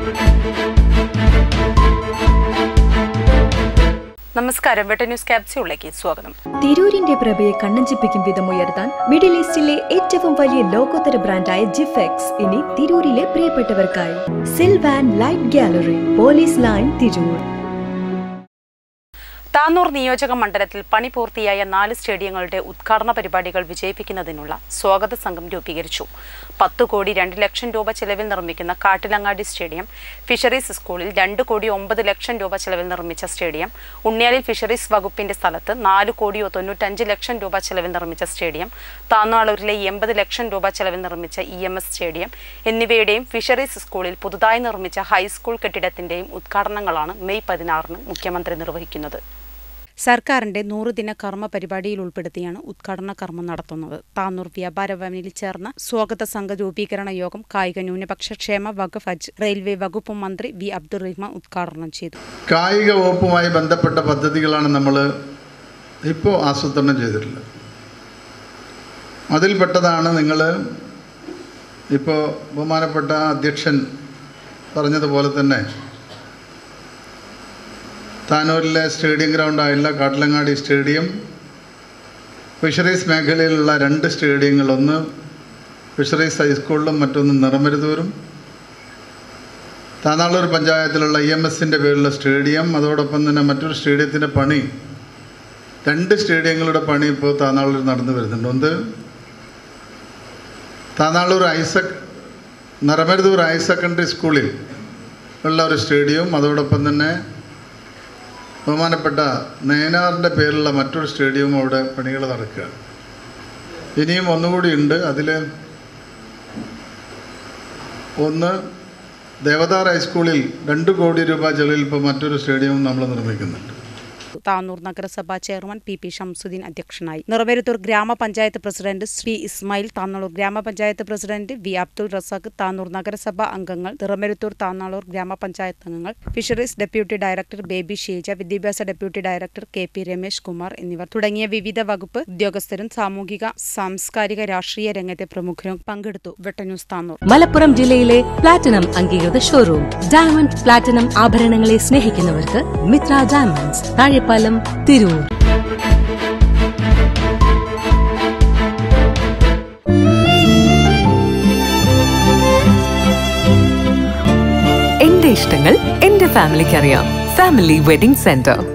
നമസ്കാരം വെട്ട ന്യൂസ് ക്യാപ്സ്യൂളിലേക്ക് സ്വാഗതം തിരൂരിന്റെ പ്രഭയെ കണ്ണഞ്ചിപ്പിക്കും വിധം ഉയർത്താൻ മിഡിൽ ഈസ്റ്റിലെ ഏറ്റവും വലിയ ലോകോത്തര ബ്രാൻഡായ ജിഫെക്സ് ഇനി തിരൂരിലെ പ്രിയപ്പെട്ടവർക്കായി Sylvan light gallery police line Tirur Tanur നിയോജക മണ്ഡലത്തിൽ പണി പൂർത്തിയായ നാല് സ്റ്റേഡിയങ്ങളുടെ ഉദ്ഘാടന പരിപാടികൾ വിജയിപ്പിക്കുന്നതിനുള്ള സ്വാഗത സംഘം രൂപീകരിച്ചു പത്ത് കോടി രണ്ട് ലക്ഷം രൂപ ചെലവിൽ നിർമ്മിക്കുന്ന കാട്ടിലങ്ങാടി സ്റ്റേഡിയം ഫിഷറീസ് സ്കൂളിൽ രണ്ട് കോടി ഒമ്പത് ലക്ഷം രൂപ ചെലവിൽ നിർമ്മിച്ച സ്റ്റേഡിയം ഉണ്ണിയാലിൽ ഫിഷറീസ് വകുപ്പിന്റെ സ്ഥലത്ത് നാല് കോടി തൊണ്ണൂറ്റഞ്ച് ലക്ഷം രൂപ ചെലവിൽ നിർമ്മിച്ച സ്റ്റേഡിയം താന്നാളൂരിലെ എൺപത് ലക്ഷം രൂപ ചെലവിൽ നിർമ്മിച്ച ഇ എം എസ് സ്റ്റേഡിയം എന്നിവയുടെയും ഫിഷറീസ് സ്കൂളിൽ പുതുതായി നിർമ്മിച്ച ഹൈസ്കൂൾ കെട്ടിടത്തിന്റെയും ഉദ്ഘാടനങ്ങളാണ് മെയ് പതിനാറിന് മുഖ്യമന്ത്രി നിർവഹിക്കുന്നത് സർക്കാരിന്റെ നൂറുദിന കർമ്മ പരിപാടിയിൽ ഉൾപ്പെടുത്തിയാണ് ഉദ്ഘാടന കർമ്മം നടത്തുന്നത് താന്നൂർ വ്യാപാര ഭവനിൽ ചേർന്ന സ്വാഗത സംഘ രൂപീകരണ യോഗം കായിക ന്യൂനപക്ഷ ക്ഷേമ വകുപ്പ് ഹജ്ജ് റെയിൽവേ വകുപ്പ് മന്ത്രി വി അബ്ദുൾ റഹ്മാൻ ഉദ്ഘാടനം ചെയ്തു കായിക വകുപ്പുമായി ബന്ധപ്പെട്ട പദ്ധതികളാണ് നമ്മൾ ഇപ്പോൾ ആസൂത്രണം ചെയ്തിട്ടുള്ളത് അതിൽപ്പെട്ടതാണ് നിങ്ങൾ ഇപ്പോൾ ബഹുമാനപ്പെട്ട അധ്യക്ഷൻ പറഞ്ഞതുപോലെ തന്നെ താനൂരിലെ സ്റ്റേഡിയം ഗ്രൗണ്ടായുള്ള കാട്ടിലങ്ങാടി സ്റ്റേഡിയം ഫിഷറീസ് മേഖലയിലുള്ള രണ്ട് സ്റ്റേഡിയങ്ങൾ ഒന്ന് ഫിഷറീസ് ഹൈസ്കൂളിലും മറ്റൊന്ന് നിറമരുതൂരും താനാളൂർ പഞ്ചായത്തിലുള്ള ഇ എം എസിൻ്റെ പേരിലുള്ള സ്റ്റേഡിയം അതോടൊപ്പം തന്നെ മറ്റൊരു സ്റ്റേഡിയത്തിൻ്റെ പണി രണ്ട് സ്റ്റേഡിയങ്ങളുടെ പണി ഇപ്പോൾ താനാളൂർ നടന്നു വരുന്നുണ്ട് ഒന്ന് Tanalur Isaac Niramaruthur higher secondary സ്കൂളിൽ ഉള്ള ഒരു സ്റ്റേഡിയവും അതോടൊപ്പം തന്നെ ബഹുമാനപ്പെട്ട നയനാറിൻ്റെ പേരിലുള്ള മറ്റൊരു സ്റ്റേഡിയവും അവിടെ പണികൾ നടക്കുകയാണ് ഇനിയും ഒന്നുകൂടി ഉണ്ട് അതിൽ ഒന്ന് ദേവദാർ ഹൈസ്കൂളിൽ രണ്ട് കോടി രൂപ ചെലവിൽ ഇപ്പോൾ മറ്റൊരു സ്റ്റേഡിയവും നമ്മൾ നിർമ്മിക്കുന്നുണ്ട് താന്നൂർ നഗരസഭാ ചെയർമാൻ പി പി ഷംസുദ്ദീൻ അധ്യക്ഷനായി നിറവേരുത്തൂർ ഗ്രാമപഞ്ചായത്ത് പ്രസിഡന്റ് ശ്രീ ഇസ്മായിൽ താന്നൂർ ഗ്രാമപഞ്ചായത്ത് പ്രസിഡന്റ് വി അബ്ദുൾ റസാഖ് താന്നൂർ നഗരസഭാ അംഗങ്ങൾ നിറമരുത്തൂർ താന്നാളൂർ ഗ്രാമപഞ്ചായത്ത് അംഗങ്ങൾ fisheries deputy director Baby Sheeja വിദ്യാഭ്യാസ deputy director K P Ramesh Kumar എന്നിവർ തുടങ്ങിയ വിവിധ വകുപ്പ് ഉദ്യോഗസ്ഥരും സാമൂഹിക സാംസ്കാരിക രാഷ്ട്രീയ രംഗത്തെ പ്രമുഖരും പങ്കെടുത്തു വെട്ടന്യൂസ് താന്നൂർ മലപ്പുറം ജില്ലയിലെ പ്ലാറ്റിനം അംഗീകൃത ഷോറൂം ഡയമണ്ട് പ്ലാറ്റിനം ആഭരണങ്ങളെ സ്നേഹിക്കുന്നവർക്ക് മിത്ര ഡയമണ്ട്സ് താഴെപ്പാലം തിരൂർ എന്റെ ഇഷ്ടങ്ങൾ എന്റെ ഫാമിലിക്ക് അറിയാം ഫാമിലി വെഡിംഗ് സെന്റർ